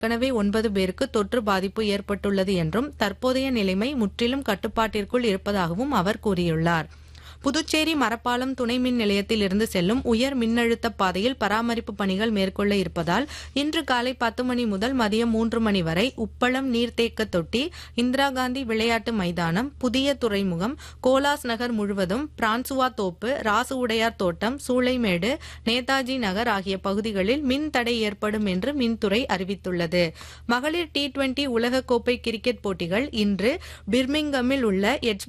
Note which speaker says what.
Speaker 1: ஏற்கனவே ஒன்பது பேருக்கு தொற்று பாதிப்பு ஏற்பட்டுள்ளது என்றும் தற்போதைய நிலைமை முற்றிலும் கட்டுப்பாட்டிற்குள் இருப்பதாகவும் அவர் கூறியுள்ளார் புதுச்சேரி மரப்பாலம் துணை மின் நிலையத்தில் இருந்து செல்லும் உயர் மின்னழுத்த பாதையில் பராமரிப்பு பணிகள் மேற்கொள்ள இருப்பதால் இன்று காலை பத்து மணி முதல் மதியம் மூன்று மணி வரை உப்பளம் நீர்த்தேக்க தொட்டி இந்திரா காந்தி விளையாட்டு மைதானம் புதிய துறைமுகம் கோலாஸ் நகர் முழுவதும் பிரான்சுவா தோப்பு ராசு உடையார் தோட்டம் சூளைமேடு நேதாஜி நகர் ஆகிய பகுதிகளில் மின் தடை ஏற்படும் என்று மின்துறை அறிவித்துள்ளது மகளிர் டி டுவெண்டி உலகக்கோப்பை கிரிக்கெட் போட்டிகள் இன்று பிர்மிங்கமில் உள்ள எட்ஜ்